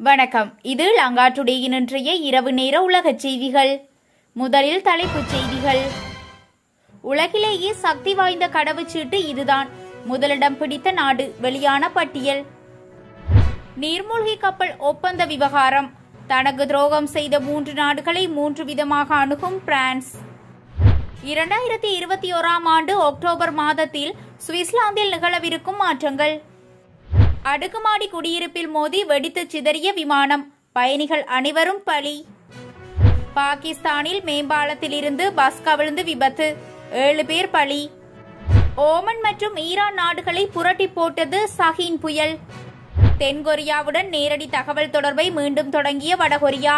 வணக்கம் இது லங்காட்டுடையின் இன்றைய இரவு நேர உலகச் செய்திகள் முதலில் தலைப்புச் செய்திகள் உலகிலேயே சக்தி வாய்ந்த கடவுச்சீட்டு இதுதான் முதலிடம் பிடித்த நாடு வெளியான பட்டியல் நீர்மூழ்கி கப்பல் ஒப்பந்த விவகாரம் தனக்கு துரோகம் செய்த மூன்று நாடுகளை மூன்று விதமாக அணுகும் பிரான்ஸ் இரண்டாயிரத்தி இருபத்தி ஓராம் ஆண்டு அக்டோபர் மாதத்தில் சுவிட்சர்லாந்தில் நிகழவிருக்கும் மாற்றங்கள் அடுக்குமாடி குடியிருப்பில் மோதி வெடித்து சிதறிய விமானம் பயணிகள் அனைவரும் பலி பாகிஸ்தானில் மேம்பாலத்தில் இருந்து பஸ் கவிழ்ந்து விபத்து ஏழு பேர் பலி ஓமன் மற்றும் ஈரான் நாடுகளை புரட்டி போட்டது சஹீன் புயல் தென்கொரியாவுடன் நேரடி தகவல் தொடர்பை மீண்டும் தொடங்கிய வடகொரியா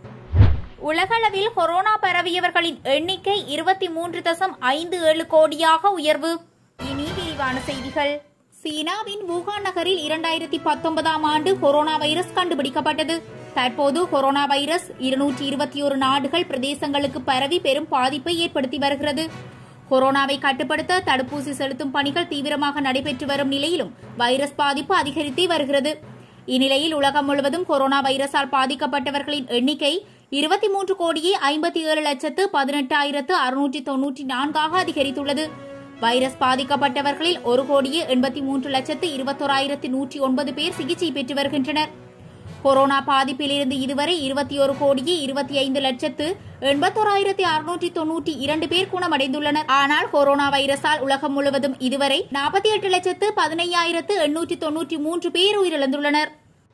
உலகளவில் கொரோனா பரவியவர்களின் எண்ணிக்கை இருபத்தி மூன்று தசம் ஐந்து ஏழு கோடியாக உயர்வு இனி விரிவான செய்திகள் சீனாவின் வூகான் நகரில் இரண்டாயிரத்தி பத்தொன்பதாம் ஆண்டு கொரோனா வைரஸ் கண்டுபிடிக்கப்பட்டது தற்போது கொரோனா வைரஸ் இருநூற்றி இருபத்தி ஒரு நாடுகள் பிரதேசங்களுக்கு பரவி பெரும் பாதிப்பை ஏற்படுத்தி வருகிறது கொரோனாவை கட்டுப்படுத்த தடுப்பூசி செலுத்தும் பணிகள் தீவிரமாக நடைபெற்று வரும் நிலையிலும் வைரஸ் பாதிப்பு அதிகரித்தே வருகிறது இந்நிலையில் உலகம் முழுவதும் கொரோனா வைரஸால் பாதிக்கப்பட்டவர்களின் எண்ணிக்கை இருபத்தி மூன்று கோடியே ஐம்பத்தி ஏழு லட்சத்து பதினெட்டாயிரத்து அறுநூற்றி தொன்னூற்றி நான்காக அதிகரித்துள்ளது வைரஸ் பாதிக்கப்பட்டவர்களில் ஒரு கோடியே எண்பத்தி மூன்று லட்சத்து இருபத்தோராயிரத்து நூற்றி ஒன்பது பேர் சிகிச்சை பெற்று வருகின்றனர் கொரோனா பாதிப்பிலிருந்து இதுவரை இருபத்தி ஒரு கோடியே இருபத்தி ஐந்து லட்சத்து எண்பத்தோராயிரத்தி அறுநூற்றி தொன்னூற்றி இரண்டு பேர் குணமடைந்துள்ளனர் ஆனால் கொரோனா வைரஸால் உலகம் முழுவதும் இதுவரை நாற்பத்தி எட்டு லட்சத்து பதினையாயிரத்து எண்ணூற்றி தொன்னூற்றி மூன்று பேர் உயிரிழந்துள்ளனர்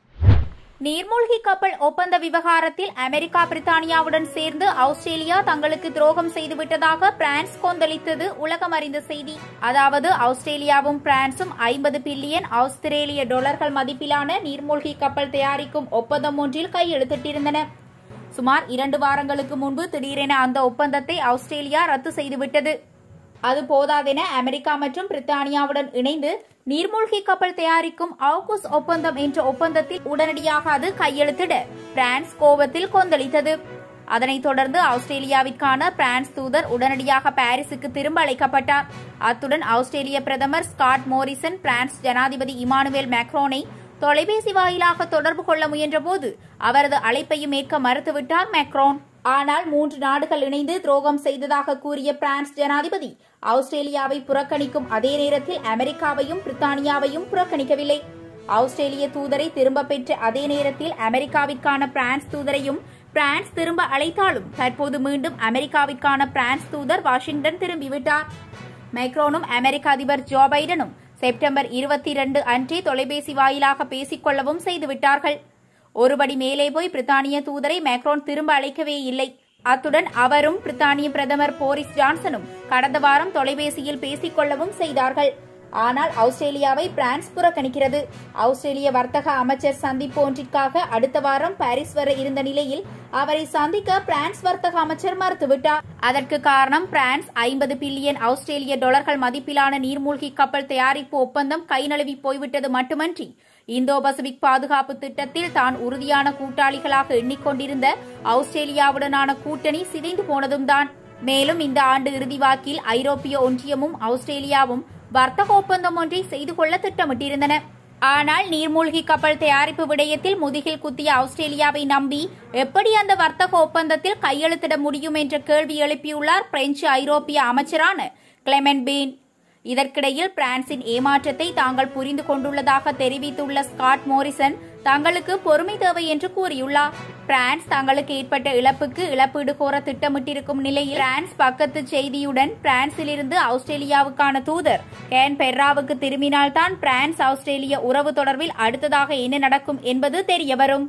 நீர்மூழ்கி கப்பல் ஒப்பந்த விவகாரத்தில் அமெரிக்கா பிரித்தானியாவுடன் சேர்ந்து ஆஸ்திரேலியா தங்களுக்கு துரோகம் செய்துவிட்டதாக பிரான்ஸ் கொந்தளித்தது உலகம் அறிந்த செய்தி அதாவது ஆஸ்திரேலியாவும் பிரான்சும் ஐம்பது பில்லியன் ஆஸ்திரேலிய டாலர்கள் மதிப்பிலான நீர்மூழ்கி கப்பல் தயாரிக்கும் ஒப்பந்தம் ஒன்றில் கையெழுத்திட்டிருந்தன சுமார் இரண்டு வாரங்களுக்கு முன்பு திடீரென அந்த ஒப்பந்தத்தை ஆஸ்திரேலியா ரத்து செய்துவிட்டது அது போதாதென அமெரிக்கா மற்றும் பிரித்தானியாவுடன் இணைந்து நீர்மூழ்கி கப்பல் தயாரிக்கும் ஆகுஸ் ஒப்பந்தம் என்ற ஒப்பந்தத்தில் உடனடியாக அது கையெழுத்திட பிரான்ஸ் கோபத்தில் கொந்தளித்தது அதனைத் தொடர்ந்து ஆஸ்திரேலியாவிற்கான பிரான்ஸ் தூதர் உடனடியாக பாரிஸுக்கு திரும்ப அழைக்கப்பட்டார் அத்துடன் ஆஸ்திரேலிய பிரதமர் ஸ்காட் மோரிசன் பிரான்ஸ் ஜனாதிபதி இமானுவேல் மேக்ரோனை தொலைபேசி வாயிலாக தொடர்பு கொள்ள முயன்றபோது அவரது அழைப்பையும் ஏற்க மறுத்துவிட்டார் மேக்ரோன் ஆனால் மூன்று நாடுகள் இணைந்து துரோகம் செய்ததாக கூறிய பிரான்ஸ் ஜனாதிபதி ஆஸ்திரேலியாவை புறக்கணிக்கும் அதே நேரத்தில் அமெரிக்காவையும் பிரித்தானியாவையும் புறக்கணிக்கவில்லை ஆஸ்திரேலிய தூதரை திரும்ப பெற்ற அதே நேரத்தில் அமெரிக்காவிற்கான பிரான்ஸ் தூதரையும் பிரான்ஸ் திரும்ப அழைத்தாலும் தற்போது மீண்டும் அமெரிக்காவிற்கான பிரான்ஸ் தூதர் வாஷிங்டன் திரும்பிவிட்டார் மைக்ரோனும் அமெரிக்க அதிபர் ஜோ பைடனும் செப்டம்பர் இருபத்தி இரண்டு அன்றே தொலைபேசி வாயிலாக பேசிக்கொள்ளவும் செய்துவிட்டார்கள் ஒருபடி மேலே போய் பிரித்தானிய தூதரை மேக்ரோன் திரும்ப அழைக்கவே இல்லை அத்துடன் அவரும் பிரித்தானிய பிரதமர் போரிஸ் ஜான்சனும் கடந்த வாரம் தொலைபேசியில் பேசிக்கொள்ளவும் செய்தார்கள் ஆனால் ஆஸ்திரேலியாவை பிரான்ஸ் புறக்கணிக்கிறது ஆஸ்திரேலிய வர்த்தக அமைச்சர் சந்திப்பு ஒன்றிற்காக அடுத்த வாரம் பாரிஸ் வர இருந்த நிலையில் அவரை சந்திக்க பிரான்ஸ் வர்த்தக அமைச்சர் மறுத்துவிட்டார் அதற்கு காரணம் பிரான்ஸ் ஐம்பது பில்லியன் ஆஸ்திரேலிய டாலர்கள் மதிப்பிலான நீர்மூழ்கி கப்பல் தயாரிப்பு ஒப்பந்தம் கை நழுவி போய்விட்டது மட்டுமன்றி இந்தோ பசிபிக் பாதுகாப்பு திட்டத்தில் தான் உறுதியான கூட்டாளிகளாக எண்ணிக்கொண்டிருந்த ஆஸ்திரேலியாவுடனான கூட்டணி சிதைந்து போனதும் தான் மேலும் இந்த ஆண்டு இறுதி வாக்கில் ஐரோப்பிய ஒன்றியமும் ஆஸ்திரேலியாவும் வர்த்தக ஒப்பந்தம் ஒன்றை செய்து கொள்ள திட்டமிட்டிருந்தன ஆனால் நீர்மூழ்கி கப்பல் தயாரிப்பு விடயத்தில் முதுகில் குத்திய ஆஸ்திரேலியாவை நம்பி எப்படி அந்த வர்த்தக ஒப்பந்தத்தில் கையெழுத்திட முடியும் என்ற கேள்வி எழுப்பியுள்ளார் பிரெஞ்சு ஐரோப்பிய அமைச்சரான கிளெமென் பீன் இதற்கிடையில் பிரான்சின் ஏமாற்றத்தை தாங்கள் புரிந்து கொண்டுள்ளதாக தெரிவித்துள்ள ஸ்காட் மோரிசன் தங்களுக்கு பொறுமை தேவை என்று கூறியுள்ளார் பிரான்ஸ் தங்களுக்கு ஏற்பட்ட இழப்புக்கு இழப்பீடு கோர திட்டமிட்டிருக்கும் நிலையில் பிரான்ஸ் பக்கத்து செய்தியுடன் பிரான்சிலிருந்து ஆஸ்திரேலியாவுக்கான தூதர் கேன் பெர்ராவுக்கு திரும்பினால்தான் பிரான்ஸ் ஆஸ்திரேலிய உறவு தொடர்பில் அடுத்ததாக என்ன நடக்கும் என்பது தெரியவரும்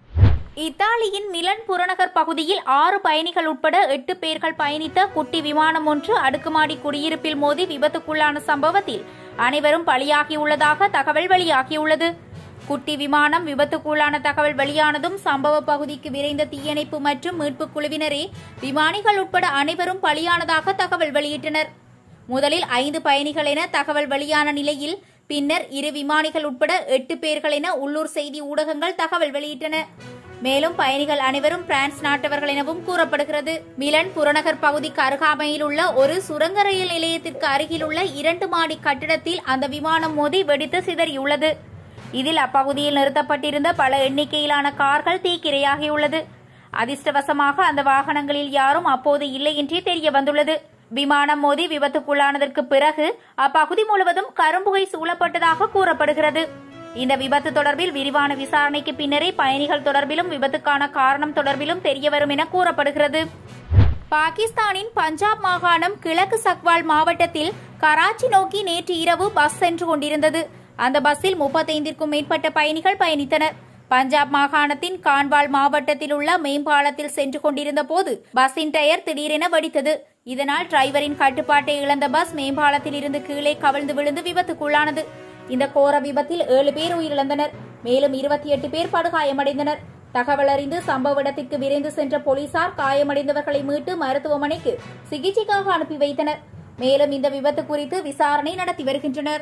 இத்தாலியின் மிலன் புறநகர் பகுதியில் ஆறு பயணிகள் உட்பட எட்டு பேர்கள் பயணித்த குட்டி விமானம் ஒன்று அடுக்குமாடி குடியிருப்பில் மோதி விபத்துக்குள்ளான சம்பவத்தில் அனைவரும் பலியாகியுள்ளதாக தகவல் வெளியாகியுள்ளது குட்டி விமானம் விபத்துக்குள்ளான தகவல் வெளியானதும் சம்பவ பகுதிக்கு விரைந்த தீயணைப்பு மற்றும் மீட்புக் குழுவினரே விமானிகள் உட்பட அனைவரும் பலியானதாக தகவல் வெளியிட்டனர் முதலில் ஐந்து பயணிகள் என தகவல் வெளியான நிலையில் பின்னர் இரு விமானிகள் உட்பட எட்டு பேர்கள் என உள்ளூர் செய்தி ஊடகங்கள் தகவல் வெளியிட்டன மேலும் பயணிகள் அனைவரும் பிரான்ஸ் நாட்டவர்கள் எனவும் கூறப்படுகிறது மிலன் புறநகர் பகுதிக்கு அருகாமையில் உள்ள ஒரு சுரங்க ரயில் நிலையத்திற்கு அருகிலுள்ள இரண்டு மாடி கட்டிடத்தில் அந்த விமானம் மோதி வெடித்து சிதறியுள்ளது இதில் அப்பகுதியில் நிறுத்தப்பட்டிருந்த பல எண்ணிக்கையிலான கார்கள் தீக்கிரையாகியுள்ளது அதிர்ஷ்டவசமாக அந்த வாகனங்களில் யாரும் அப்போது இல்லை என்றே தெரிய வந்துள்ளது விமானம் மோதி விபத்துக்குள்ளானதற்கு பிறகு அப்பகுதி முழுவதும் கரும்புகை சூழப்பட்டதாக கூறப்படுகிறது இந்த விபத்து தொடர்பில் விரிவான விசாரணைக்கு பின்னரே பயணிகள் தொடர்பிலும் விபத்துக்கான காரணம் தொடர்பிலும் தெரியவரும் என கூறப்படுகிறது பாகிஸ்தானின் பஞ்சாப் மாகாணம் கிழக்கு சக்வால் மாவட்டத்தில் கராச்சி நோக்கி நேற்று இரவு பஸ் சென்று கொண்டிருந்தது அந்த பஸ்ஸில் முப்பத்தைந்திற்கும் மேற்பட்ட பயணிகள் பயணித்தனர் பஞ்சாப் மாகாணத்தின் கான்வால் மாவட்டத்தில் உள்ள மேம்பாலத்தில் சென்று கொண்டிருந்த போது பஸ்ஸின் டயர் திடீரென வெடித்தது இதனால் டிரைவரின் கட்டுப்பாட்டை இழந்த பஸ் மேம்பாலத்தில் இருந்து கீழே கவிழ்ந்து விழுந்து விபத்துக்குள்ளானது இந்த கோர விபத்தில் ஏழு பேர் உயிரிழந்தனர் மேலும் இருபத்தி எட்டு பேர் படுகாயமடைந்தனர் தகவல் அறிந்து சம்பவ இடத்திற்கு விரைந்து சென்ற போலீசார் காயமடைந்தவர்களை மீட்டு மருத்துவமனைக்கு சிகிச்சைக்காக அனுப்பி வைத்தனர் மேலும் இந்த விபத்து குறித்து விசாரணை நடத்தி வருகின்றனர்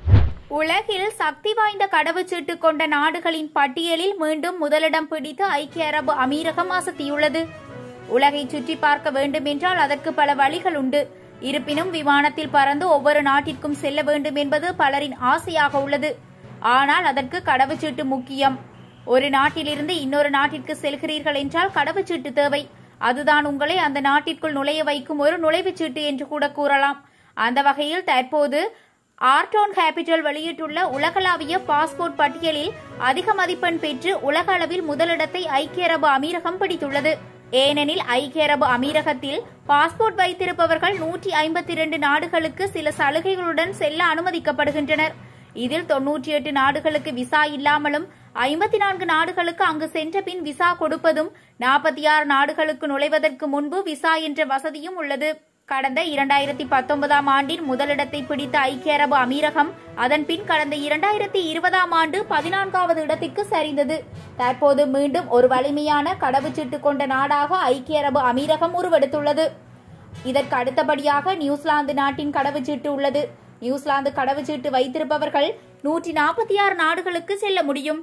உலகில் சக்தி வாய்ந்த கடவுச்சீட்டு கொண்ட நாடுகளின் பட்டியலில் மீண்டும் முதலிடம் பிடித்து ஐக்கிய அரபு அமீரகம் அசத்தியுள்ளது உலகை சுற்றி பார்க்க வேண்டும் என்றால் அதற்கு பல வழிகள் உண்டு இருப்பினும் விமானத்தில் பறந்து ஒவ்வொரு நாட்டிற்கும் செல்ல வேண்டும் என்பது பலரின் ஆசையாக உள்ளது ஆனால் அதற்கு கடவுச்சீட்டு முக்கியம் ஒரு நாட்டிலிருந்து இன்னொரு நாட்டிற்கு செல்கிறீர்கள் என்றால் கடவுச்சீட்டு தேவை அதுதான் உங்களை அந்த நாட்டிற்குள் நுழைய வைக்கும் ஒரு நுழைவுச்சீட்டு என்று கூட கூறலாம் அந்த வகையில் தற்போது ஆர்டோன் கேபிட்டல் வெளியிட்டுள்ள உலகளாவிய பாஸ்போர்ட் பட்டியலில் அதிக மதிப்பெண் பெற்று உலக அளவில் முதலிடத்தை ஐக்கிய அரபு அமீரகம் பிடித்துள்ளது ஏனெனில் ஐக்கிய அரபு அமீரகத்தில் பாஸ்போர்ட் வைத்திருப்பவர்கள் நூற்றி ஐம்பத்தி இரண்டு நாடுகளுக்கு சில சலுகைகளுடன் செல்ல அனுமதிக்கப்படுகின்றனர் இதில் தொன்னூற்றி எட்டு நாடுகளுக்கு விசா இல்லாமலும் ஐம்பத்தி நான்கு நாடுகளுக்கு அங்கு சென்ற பின் விசா கொடுப்பதும் நாற்பத்தி ஆறு நாடுகளுக்கு நுழைவதற்கு முன்பு விசா என்ற வசதியும் உள்ளது கடந்த இரண்டாயிரத்தி பத்தொன்பதாம் ஆண்டின் முதலிடத்தை பிடித்த ஐக்கிய அரபு அமீரகம் அதன் பின் கடந்த இரண்டாயிரத்தி இருபதாம் ஆண்டு பதினான்காவது இடத்திற்கு சரிந்தது தற்போது மீண்டும் ஒரு வலிமையான கடவுச்சீட்டு கொண்ட நாடாக ஐக்கிய அரபு அமீரகம் உருவெடுத்துள்ளது இதற்கு அடுத்தபடியாக நியூசிலாந்து நாட்டின் கடவுச்சீட்டு உள்ளது நியூசிலாந்து கடவுச்சீட்டு வைத்திருப்பவர்கள் நூற்றி நாற்பத்தி ஆறு நாடுகளுக்கு செல்ல முடியும்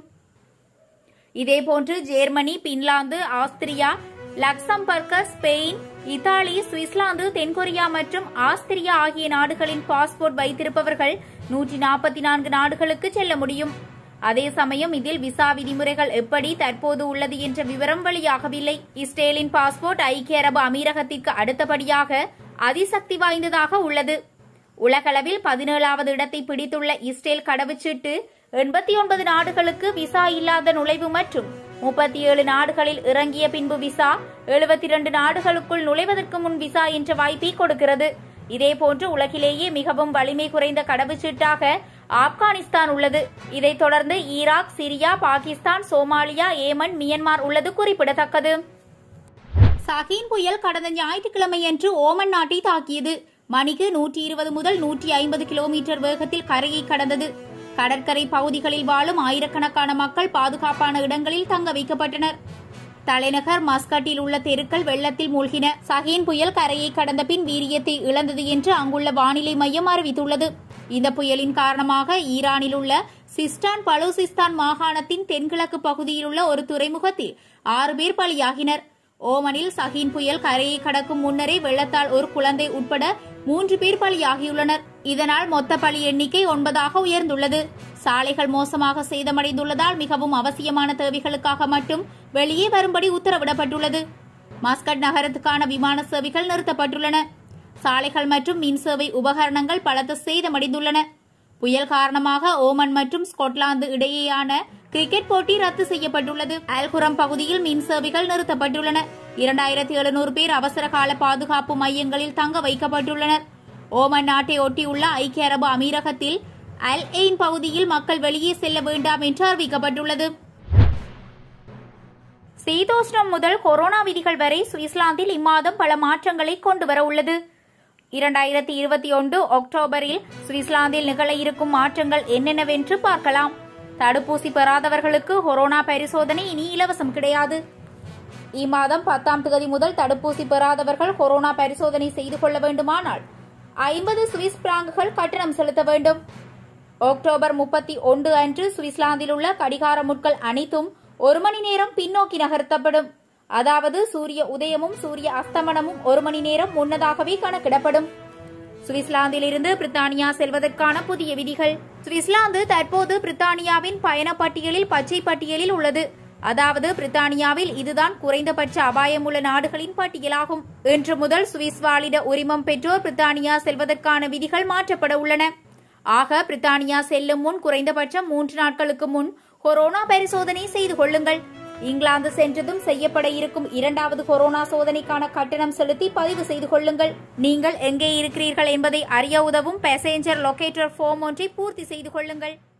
இதேபோன்று Germany Finland Austria Luxembourg Spain Italy Switzerland தென்கொரியா மற்றும் ஆஸ்திரியா ஆகிய நாடுகளின் பாஸ்போர்ட் வைத்திருப்பவர்கள் நூற்றி நாற்பத்தி நான்கு நாடுகளுக்கு செல்ல முடியும் அதே சமயம் இதில் விசா விதிமுறைகள் எப்படி தற்போது உள்ளது என்ற விவரம் வெளியாகவில்லை இஸ்ரேலின் பாஸ்போர்ட் ஐக்கிய அரபு அமீரகத்திற்கு அடுத்தபடியாக அதிசக்தி வாய்ந்ததாக உள்ளது உலகளவில் பதினேழாவது இடத்தை பிடித்துள்ள இஸ்ரேல் கடவுச்சீட்டு எண்பத்தி ஒன்பது நாடுகளுக்கு விசா இல்லாத நுழைவு மற்றும் முப்பத்தி ஏழு நாடுகளில் இறங்கிய பின்பு விசா எழுபத்தி இரண்டு நாடுகளுக்குள் நுழைவதற்கு முன் விசா என்ற வாய்ப்பை கொடுக்கிறது இதேபோன்று உலகிலேயே மிகவும் வலிமை குறைந்த கடவுச்சீட்டாக ஆப்கானிஸ்தான் உள்ளது இதைத் தொடர்ந்து Iraq Syria Pakistan Somalia Yemen Myanmar உள்ளது குறிப்பிடத்தக்கது சஹீன் புயல் கடந்த ஞாயிற்றுக்கிழமையன்று ஓமன் நாட்டை தாக்கியது மணிக்கு நூற்றி இருபது முதல் நூற்றி ஐம்பது கிலோமீட்டர் வேகத்தில் கரையை கடந்தது கடற்கரை பகுதிகளில் வாழும் ஆயிரக்கணக்கான மக்கள் பாதுகாப்பான இடங்களில் தங்க வைக்கப்பட்டனர் தலைநகர் மஸ்கட்டில் உள்ள தெருக்கள் வெள்ளத்தில் மூழ்கின சஹீன் புயல் கரையை கடந்த பின் வீரியத்தை இழந்தது என்று அங்குள்ள வானிலை மையம் அறிவித்துள்ளது இந்த புயலின் காரணமாக ஈரானில் உள்ள சிஸ்டான் பலூசிஸ்தான் மாகாணத்தின் தென்கிழக்கு பகுதியில் உள்ள ஒரு துறைமுகத்தில் ஆறு பேர் பலியாகினர் ஓமனில் சஹீன் புயல் கரையை கடக்கும் முன்னரே வெள்ளத்தால் ஒரு குழந்தை உட்பட மூன்று பேர் பலியாகியுள்ளனர் இதனால் மொத்த பலி எண்ணிக்கை ஒன்பதாக உயர்ந்துள்ளது சாலைகள் மோசமாக சேதமடைந்துள்ளதால் மிகவும் அவசியமான தேவைகளுக்காக மட்டும் வெளியே வரும்படி உத்தரவிடப்பட்டுள்ளது மஸ்கட் நகரத்துக்கான விமான சேவைகள் நிறுத்தப்பட்டுள்ளன சாலைகள் மற்றும் மின் சேவை உபகரணங்கள் பலத்த சேதமடைந்துள்ளன புயல் காரணமாக ஓமன் மற்றும் ஸ்கொட்லாந்து இடையேயான கிரிக்கெட் போட்டி ரத்து செய்யப்பட்டுள்ளது அல்குரம் பகுதியில் மின் சேவைகள் நிறுத்தப்பட்டுள்ளன இரண்டாயிரத்தி எழுநூறு பேர் அவசர கால பாதுகாப்பு மையங்களில் தங்க வைக்கப்பட்டுள்ளனர் ஓமன் நாட்டை ஒட்டியுள்ள ஐக்கிய அரபு அமீரகத்தில் அல் எயின் பகுதியில் மக்கள் வெளியே செல்ல வேண்டாம் என்று அறிவிக்கப்பட்டுள்ளது சீதோஷ்ணம் முதல் கொரோனா விதிகள் வரை சுவிட்சர்லாந்தில் இம்மாதம் பல மாற்றங்களை கொண்டு வர உள்ளது இரண்டாயிரத்தி இருபத்தி ஒன்று அக்டோபரில் சுவிட்சர்லாந்தில் நிகழ இருக்கும் மாற்றங்கள் என்னென்னவென்று பார்க்கலாம் தடுப்பூசி பெறாதவர்களுக்கு கொரோனா பரிசோதனை இனி இலவசம் கிடையாது இம்மாதம் பத்தாம் தேதி முதல் தடுப்பூசி பெறாதவர்கள் கொரோனா பரிசோதனை செய்து கொள்ள வேண்டுமானால் ஐம்பது சுவிஸ் பிராங்குகள் கட்டணம் செலுத்த வேண்டும் அக்டோபர் முப்பத்தி ஒன்று அன்று சுவிட்சர்லாந்தில் உள்ள கடிகார முட்கள் அனைத்தும் ஒரு மணி நேரம் பின்னோக்கி நகர்த்தப்படும் அதாவது சூரிய உதயமும் சூரிய அஸ்தமனமும் ஒரு மணி நேரம் முன்னதாகவே கணக்கிடப்படும் சுவிட்சர்லாந்திலிருந்து பிரித்தானியா செல்வதற்கான புதிய விதிகள் சுவிட்சர்லாந்து தற்போது பிரித்தானியாவின் பயண பட்டியலில் பச்சை பட்டியலில் உள்ளது அதாவது பிரித்தானியாவில் இதுதான் குறைந்தபட்ச அபாயமுள்ள நாடுகளின் பட்டியலாகும் இன்று முதல் சுவிஸ் வாலிட உரிமம் பெற்றோர் பிரித்தானியா செல்வதற்கான விதிகள் மாற்றப்பட உள்ளன ஆக பிரித்தானியா செல்லும் முன் குறைந்தபட்சம் மூன்று நாட்களுக்கு முன் கொரோனா பரிசோதனை செய்து கொள்ளுங்கள் இங்கிலாந்து சென்றதும் செய்யப்பட இருக்கும் இரண்டாவது கொரோனா சோதனைக்கான கட்டணம் செலுத்தி பதிவு செய்து கொள்ளுங்கள் நீங்கள் எங்கே இருக்கிறீர்கள் என்பதை அறிய உதவும் பேசஞ்சர் லொகேட்டர் ஃபார்ம் ஒன்றை பூர்த்தி செய்து கொள்ளுங்கள்